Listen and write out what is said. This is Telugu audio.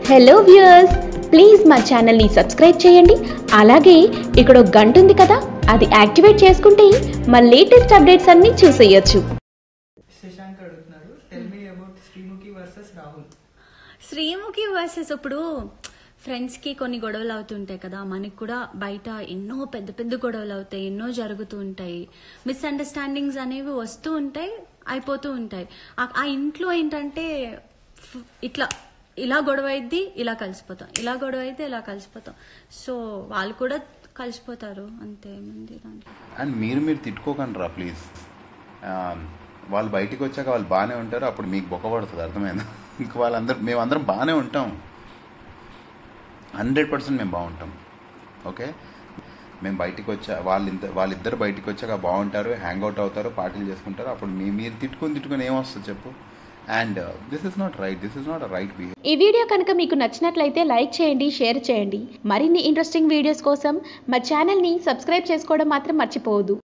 హలో వ్యూయర్స్ ప్లీజ్ మా ఛానల్ని సబ్స్క్రైబ్ చేయండి అలాగే ఇక్కడ ఒక గంట ఉంది కదా అది యాక్టివేట్ చేసుకుంటే మా లేటెస్ట్ అప్డేట్స్ అన్నీ చూసేయొచ్చు శశాంక్ అడుగుతున్నారు tell me about Sreemukhi versus Rahul Sreemukhi versus ఇప్పుడు ఫ్రెండ్స్కి కొన్ని గొడవలు అవుతుంటాయి కదా మనకి కూడా బయట ఎన్నో పెద్ద పెద్ద గొడవలు అవుతాయి ఎన్నో జరుగుతూ ఉంటాయి మిస్అండర్స్టాండింగ్స్ అనేవి వస్తూ ఉంటాయి అయిపోతూ ఉంటాయి ఆ- ఆ ఇంట్లో ఏంటంటే ఫ్- ఇట్లా ఇలా గొడవ అయింది ఇలా కలిసిపోతాం ఇలా గొడవ అయితే ఇలా కలిసిపోతాం సో వాళ్ళు కూడా కలిసిపోతారు అంతే ఏముంది దాంట్లో అండ్ మీరు మీరు తిట్టుకోకండి రా ప్లీజ్ వాళ్ళు బయటికి వచ్చాక వాళ్ళు బాగానే ఉంటారు అప్పుడు మీకు బొక్క పడుతుంది అర్థమైందా ఇంక వాళ్ళందరూ మేమందరం బాగానే ఉంటాం హండ్రెడ్ పర్సెంట్ మేము బాగుంటాం ఓకే మేము బయటికి వచ్చా వాళ్ళిద్దరు వాళ్ళిద్దరు బయటికి వచ్చాక బాగుంటారు హ్యాంగ్ అవుట్ అవుతారు పార్టీలు చేసుకుంటారు అప్పుడు మీ మీరు తిట్టుకొని తిట్టుకొని ఏమొస్తుంది చెప్పు and this is not right this is not right behave ఈ వీడియో కనుక మీకు నచ్చినట్లయితే లైక్ చేయండి షేర్ చేయండి మరిన్ని ఇంట్రెస్టింగ్ వీడియోస్ కోసం మా ఛానల్ని సబ్స్క్రైబ్ చేసుకోవడం మాత్రం మర్చిపోవద్దు